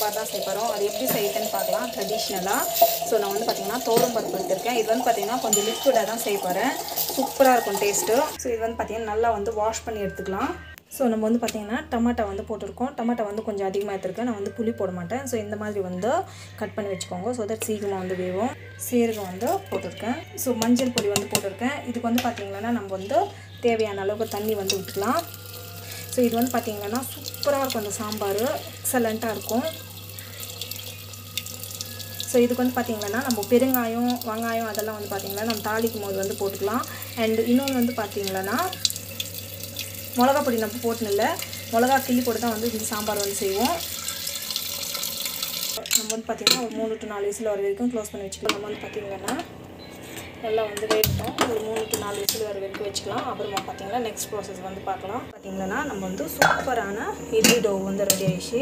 சாம்பார் தான் செய்ய போகிறோம் அது எப்படி செய்யுதுன்னு பார்க்கலாம் ட்ரெடிஷ்னலாக ஸோ நான் வந்து பார்த்தீங்கன்னா தோரம் பருப்பு எடுத்திருக்கேன் இது வந்து பார்த்தீங்கன்னா கொஞ்சம் லிக்விடாக தான் செய்ய போகிறேன் சூப்பராக இருக்கும் டேஸ்ட்டு ஸோ இது வந்து பார்த்தீங்கன்னா நல்லா வந்து வாஷ் பண்ணி எடுத்துக்கலாம் ஸோ நம்ம வந்து பார்த்திங்கன்னா டமாட்டா வந்து போட்டிருக்கோம் டமாட்டா வந்து கொஞ்சம் அதிகமாக எடுத்திருக்கேன் நான் வந்து புளி போட மாட்டேன் ஸோ இந்த மாதிரி வந்து கட் பண்ணி வச்சுக்கோங்க ஸோ தட் சீக்கிரமாக வந்து வேகும் சீரகம் வந்து போட்டிருக்கேன் ஸோ மஞ்சள் பொடி வந்து போட்டிருக்கேன் இதுக்கு வந்து பார்த்திங்கன்னா நம்ம வந்து தேவையான அளவுக்கு தண்ணி வந்து விட்டுக்கலாம் ஸோ இது வந்து பார்த்திங்கன்னா சூப்பராக இருக்கும் அந்த சாம்பார் எக்ஸலண்ட்டாக இருக்கும் ஸோ இதுக்கு வந்து பார்த்திங்கன்னா நம்ம பெருங்காயம் வெங்காயம் அதெல்லாம் வந்து பார்த்திங்கன்னா நம்ம தாளிக்கும் போது வந்து போட்டுக்கலாம் அண்ட் இன்னொன்று வந்து பார்த்திங்கன்னா மிளகா பொடி நம்ம போட்டுன்னு இல்லை மிளகா கிள்ளி போட்டு தான் வந்து இந்த சாம்பார் வந்து செய்வோம் நம்ம வந்து பார்த்திங்கன்னா ஒரு மூணு டு நாலு விசில் வர வரைக்கும் க்ளோஸ் பண்ணி வச்சுக்கலாம் நம்ம வந்து பார்த்திங்கன்னா நல்லா வந்து வேகட்டும் ஒரு மூணு டு நாலு விசில் வர வரைக்கும் வச்சுக்கலாம் அப்புறமா பார்த்திங்கன்னா நெக்ஸ்ட் ப்ராசஸ் வந்து பார்க்கலாம் பார்த்திங்கன்னா நம்ம வந்து சூப்பரான இட்லி டோவ் வந்து ரெடி ஆயிடுச்சு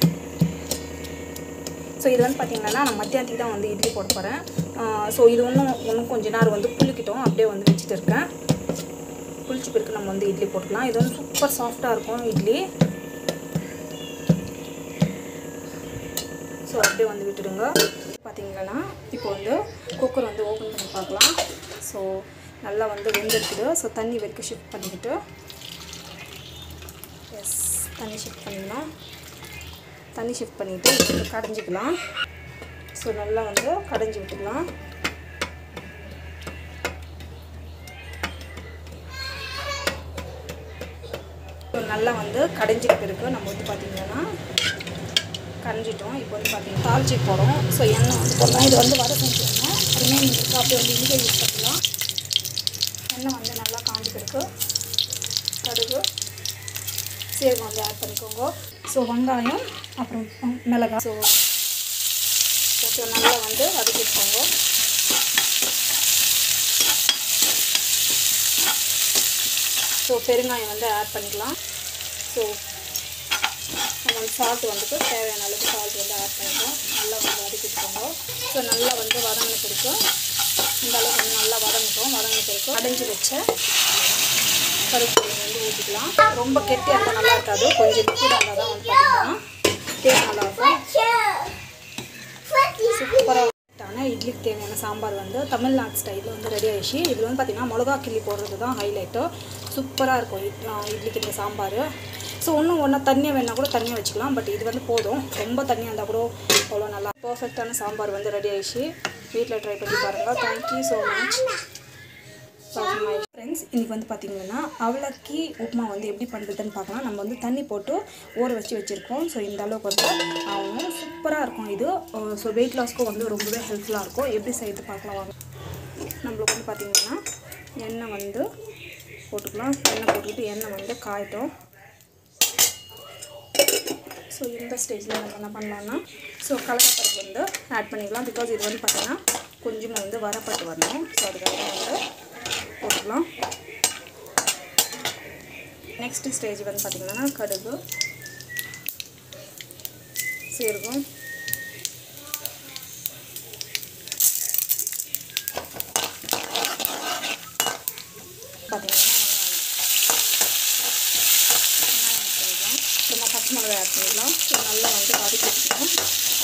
ஸோ இது வந்து பார்த்திங்கன்னா நான் மத்தியானத்துக்கு தான் வந்து இட்லி போட போகிறேன் ஸோ இது இன்னும் இன்னும் கொஞ்ச நேரம் வந்து புளிக்கிட்டோம் அப்படியே வந்து வச்சுட்டு இருக்கேன் புளிச்ச பிறகு நம்ம வந்து இட்லி போட்டுக்கலாம் இது வந்து சூப்பர் சாஃப்டாக இருக்கும் இட்லி ஸோ அப்படியே வந்து விட்டுடுங்க பார்த்தீங்கன்னா இப்போ வந்து குக்கர் வந்து ஓப்பன் பண்ணி பார்க்கலாம் ஸோ நல்லா வந்து வெந்திருக்குது ஸோ தண்ணி வரைக்கும் ஷிஃப்ட் பண்ணிக்கிட்டு எஸ் தண்ணி ஷிஃப்ட் பண்ணிடலாம் தண்ணி ஷிஃப்ட் பண்ணிவிட்டு இப்போ கடைஞ்சிக்கலாம் ஸோ நல்லா வந்து கடைஞ்சி விட்டுக்கலாம் ஸோ நல்லா வந்து கடைஞ்சிட்டு பிறகு நம்ம வந்து பார்த்திங்கன்னா கரைஞ்சிட்டோம் இப்போ வந்து பார்த்திங்கன்னா தாளிச்சி போகிறோம் ஸோ எண்ணெய் வந்து போடலாம் இது வந்து வடை செஞ்சுருந்தோம் ரிமைனிங் அப்படியே வந்து இங்கே யூஸ் பண்ணலாம் எண்ணெய் வந்து நல்லா காஞ்சி பிறகு கடுகு சீரகம் வந்து ஆட் பண்ணிக்கோங்க ஸோ வெங்காயம் அப்புறம் மிளகாய் ஸோ போட்டு நல்லா வந்து வதக்கிக்கோங்க ஸோ பெருங்காயம் வந்து ஆட் பண்ணிக்கலாம் ஸோ நம்ம வந்து சால்ட் வந்துட்டு தேவையான அளவுக்கு சால்ட் வந்து ஆட் பண்ணிக்கலாம் நல்லா வந்து வதக்கிக்கோங்க ஸோ நல்லா வந்து வதங்கின பிறகு இந்த அளவுக்கு வந்து நல்லா வதங்கட்டும் வதங்கின பிறகு அடைஞ்சி வச்ச பருப்பு வந்து ஊற்றிக்கலாம் ரொம்ப கெட்டியாக இருந்தால் நல்லா இருக்காது கொஞ்சம் லிக்விடாக இருந்தால் தான் வந்து பார்த்தீங்கன்னா டேஸ்ட் நல்லாயிருக்கும் சூப்பராக ஆனால் இட்லிக்கு தேவையான சாம்பார் வந்து தமிழ்நாடு ஸ்டைலில் வந்து ரெடி ஆயிடுச்சு இதில் வந்து பார்த்திங்கன்னா மிளகா கிள்ளி போடுறது தான் ஹைலைட்டு சூப்பராக இருக்கும் இட் இட்லிக்கு இந்த சாம்பார் ஸோ இன்னும் ஒன்றா தண்ணியாக வேணால் கூட தண்ணியாக வச்சுக்கலாம் பட் இது வந்து போதும் ரொம்ப தண்ணியாக இருந்தால் கூட அவ்வளோ நல்லா பர்ஃபெக்டான சாம்பார் வந்து ரெடி ஆயிடுச்சு வீட்டில் ட்ரை பண்ணி பாருங்கள் தேங்க்யூ ஸோ மச் ஃப்ரெண்ட்ஸ் இன்றைக்கி வந்து பார்த்திங்கன்னா அவலக்கி உப்புமா வந்து எப்படி பண்ணுறதுன்னு பார்க்கலாம் நம்ம வந்து தண்ணி போட்டு ஊற வச்சு வச்சுருக்கோம் ஸோ இந்த அளவுக்கு வந்து ஆகணும் சூப்பராக இருக்கும் இது ஸோ வெயிட் லாஸ்க்கும் வந்து ரொம்பவே ஹெல்ப்ஃபுல்லாக இருக்கும் எப்படி செய்து பார்க்கலாம் வாங்க நம்மளுக்கு வந்து பார்த்திங்கன்னா எண்ணெய் வந்து போட்டுக்கலாம் எண்ணெய் போட்டுக்கிட்டு எண்ணெய் வந்து காயட்டும் ஸோ இந்த ஸ்டேஜில் நம்ம என்ன பண்ணலாம்னா ஸோ கடலைப்பருப்பு வந்து ஆட் பண்ணிக்கலாம் பிகாஸ் இது வந்து பார்த்திங்கன்னா கொஞ்சமாக வந்து வரப்பட்டு வரணும் ஸோ அதுக்காக வந்து போட்டுக்கலாம் நெக்ஸ்ட் ஸ்டேஜ் வந்து பார்த்திங்கன்னா கடுகு சீரகம் பார்த்திங்கன்னா சும்மா பச்சை மிளகாய் ஆட் பண்ணிக்கலாம் ஸோ நல்லா வந்து வதக்கி வச்சுக்கலாம்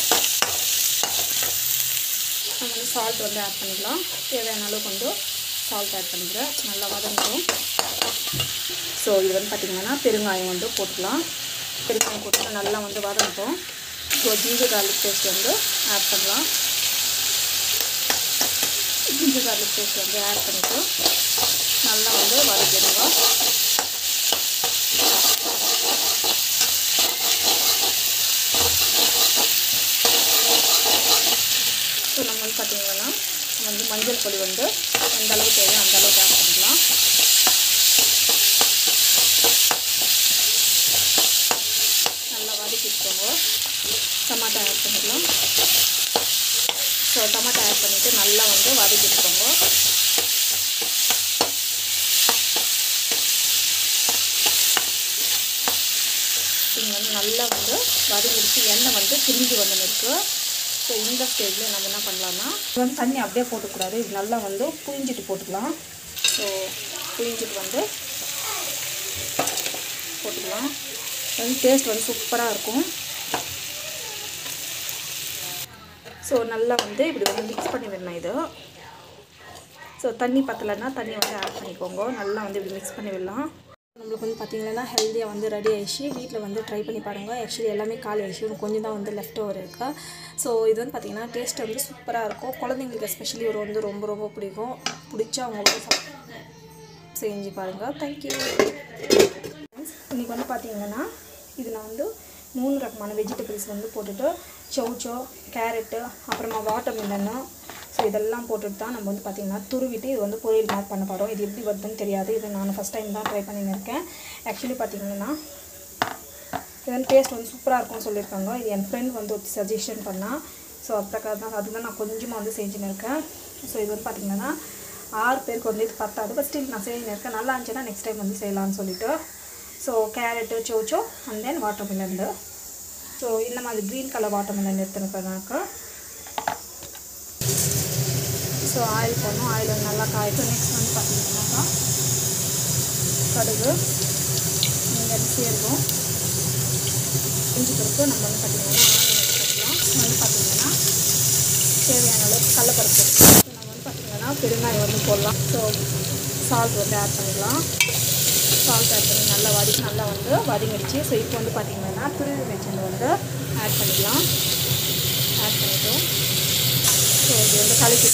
நம்ம வந்து சால்ட் வந்து ஆட் பண்ணிக்கலாம் தேவையான அளவுக்கு வந்து சால்ட் ஆட் பண்ணிக்கிறேன் நல்லா வதங்கும் ஸோ இது வந்து பார்த்திங்கன்னா பெருங்காயம் வந்து போட்டுக்கலாம் பெருங்காயம் போட்டு நல்லா வந்து வதங்கட்டும் ஸோ ஜிஞ்சர் கார்லிக் பேஸ்ட் வந்து ஆட் பண்ணலாம் ஜிஞ்சர் கார்லிக் பேஸ்ட் வந்து ஆட் பண்ணிவிட்டு நல்லா வந்து வதக்கிடுங்க ஸோ நம்ம வந்து பார்த்திங்கன்னா வந்து மஞ்சள் பொடி வந்து எந்த அளவுக்கு தேவையோ அந்த அளவுக்கு ஆட் பண்ணிக்கலாம் நல்லா வதக்கிட்டுக்கோங்க டமாட்டா ஆட் பண்ணிக்கலாம் ஸோ டமாட்டா ஆட் பண்ணிவிட்டு நல்லா வந்து வதக்கிட்டுக்கோங்க இது வந்து நல்லா வந்து வதங்கிடுச்சு எண்ணெய் வந்து பிரிஞ்சு வந்து இருக்கு ஸோ இந்த ஸ்டேஜில் நம்ம என்ன பண்ணலாம்னா இது வந்து தண்ணி அப்படியே போட்டுக்கூடாது இது நல்லா வந்து புழிஞ்சிட்டு போட்டுக்கலாம் ஸோ புழிஞ்சிட்டு வந்து போட்டுக்கலாம் வந்து டேஸ்ட் வந்து சூப்பராக இருக்கும் ஸோ நல்லா வந்து இப்படி வந்து மிக்ஸ் பண்ணி விடணும் இது ஸோ தண்ணி பத்தலைன்னா தண்ணி வந்து ஆட் பண்ணிக்கோங்க நல்லா வந்து இப்படி மிக்ஸ் பண்ணி விடலாம் நம்மளுக்கு வந்து பார்த்திங்கன்னா ஹெல்த்தியாக வந்து ரெடி ஆயிடுச்சு வீட்டில் வந்து ட்ரை பண்ணி பாருங்கள் ஆக்சுவலி எல்லாமே காலி ஆயிடுச்சு இன்னும் கொஞ்சம் தான் வந்து லெஃப்ட் ஓவர் இருக்கா ஸோ இது வந்து பார்த்திங்கன்னா டேஸ்ட் வந்து சூப்பராக இருக்கும் குழந்தைங்களுக்கு எஸ்பெஷலி ஒரு வந்து ரொம்ப ரொம்ப பிடிக்கும் பிடிச்சா அவங்க வந்து சாப்- செஞ்சு பாருங்கள் தேங்க்யூ இன்றைக்கி வந்து பார்த்தீங்கன்னா இது நான் வந்து மூணு ரகமான வெஜிடபிள்ஸ் வந்து போட்டுட்டு சௌச்சோ கேரட்டு அப்புறமா வாட்டர் மில்லன்னு ஸோ இதெல்லாம் போட்டுட்டு தான் நம்ம வந்து பார்த்திங்கன்னா துருவிட்டு இது வந்து பொரியல் மாதிரி பண்ண போகிறோம் இது எப்படி வருதுன்னு தெரியாது இது நான் ஃபஸ்ட் டைம் தான் ட்ரை பண்ணியிருக்கேன் ஆக்சுவலி பார்த்தீங்கன்னா இது வந்து டேஸ்ட் வந்து சூப்பராக இருக்கும்னு சொல்லியிருக்காங்க இது என் ஃப்ரெண்ட் வந்து ஒரு சஜஷன் பண்ணால் ஸோ அதுக்காக தான் அதுதான் நான் கொஞ்சமாக வந்து செஞ்சுன்னு இருக்கேன் ஸோ இது வந்து பார்த்திங்கன்னா ஆறு பேருக்கு வந்து இது பத்தாது பட் ஸ்டில் நான் செஞ்சுன்னு இருக்கேன் நல்லா இருந்துச்சுன்னா நெக்ஸ்ட் டைம் வந்து செய்யலாம்னு சொல்லிட்டு so carrot chow chow and then watermelon so இந்த மாதிரி க்ரீன் கலர் வாட்டர் மில்லன் எடுத்துருக்கேனாக்கா ஸோ ஆயில் போடணும் ஆயில் வந்து நல்லா காய்க்கும் நெக்ஸ்ட் வந்து பார்த்தீங்கன்னாக்கா கடுகு இங்கே சீரகம் இஞ்சி பருப்பு நம்ம வந்து பார்த்திங்கன்னா ஆனியன் எடுத்துக்கலாம் வந்து பார்த்திங்கன்னா தேவையான அளவுக்கு கடலப்பருப்பு ஸோ நம்ம வந்து பார்த்திங்கன்னா பெருங்காயம் வந்து போடலாம் ஸோ சால்ட் வந்து ஆட் பண்ணிக்கலாம் சால்ட் ஆட் பண்ணி நல்லா வதக்கி நல்லா வந்து வதங்கிடுச்சு ஸோ இப்போ வந்து பார்த்திங்கன்னா துருவி வச்சது வந்து ஆட் பண்ணிக்கலாம் ஆட் பண்ணிட்டோம் ஸோ இது வந்து கலக்கி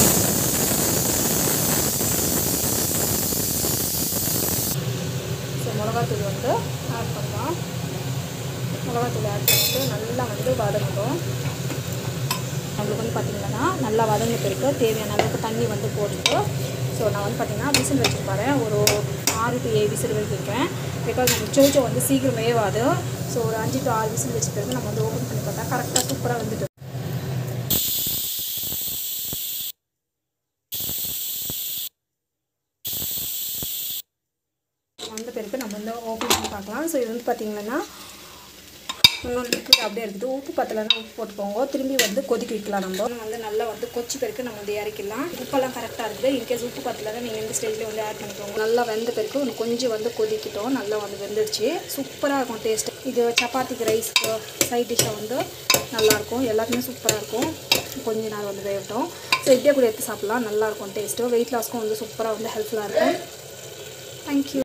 ஸோ மிளகாத்தூள் வந்து ஆட் பண்ணலாம் மிளகாத்தூள் ஆட் பண்ணிட்டு நல்லா வந்து வதங்கட்டும் நம்மளுக்கு வந்து பார்த்திங்கன்னா நல்லா வதங்கின பிறகு தேவையான அளவுக்கு தண்ணி வந்து போட்டுட்டு ஸோ நான் வந்து பார்த்திங்கன்னா விசில் வச்சுருப்பாரு ஒரு ஆறு டு ஏழு விசில் வச்சுருக்கேன் பிகாஸ் நம்ம சோச்சோ வந்து சீக்கிரம் வேவாது ஸோ ஒரு அஞ்சு டு ஆறு விசில் வச்ச பிறகு நம்ம வந்து ஓப்பன் பண்ணி பார்த்தா கரெக்டாக சூப்பராக வந்துட்டு வந்த பிறகு நம்ம வந்து ஓப்பன் பண்ணி பார்க்கலாம் ஸோ இது வந்து பார்த்திங்கன்னா இன்னும் லிக்விட் அப்படியே இருக்குது உப்பு பத்தலைன்னா உப்பு போட்டுக்கோங்க திரும்பி வந்து கொதிக்க வைக்கலாம் நம்ம இன்னும் வந்து நல்லா வந்து கொச்சி பிறகு நம்ம வந்து இறக்கிடலாம் உப்பெல்லாம் கரெக்டாக இருக்குது இன்கேஸ் உப்பு பத்தலைன்னா நீங்கள் இந்த ஸ்டேஜில் வந்து ஆட் பண்ணிக்கோங்க நல்லா வெந்த பிறகு இன்னும் கொஞ்சம் வந்து கொதிக்கிட்டோம் நல்லா வந்து வெந்துடுச்சு சூப்பராக இருக்கும் டேஸ்ட் இது சப்பாத்திக்கு ரைஸ்க்கு சைட் டிஷ்ஷாக வந்து நல்லாயிருக்கும் எல்லாத்துக்குமே சூப்பராக இருக்கும் கொஞ்ச நேரம் வந்து வேகட்டும் ஸோ இப்படியே கூட எடுத்து சாப்பிட்லாம் நல்லாயிருக்கும் டேஸ்ட்டு வெயிட் லாஸ்க்கும் வந்து சூப்பராக வந்து ஹெல்ப்ஃபுல்லாக இருக்கும் தேங்க்யூ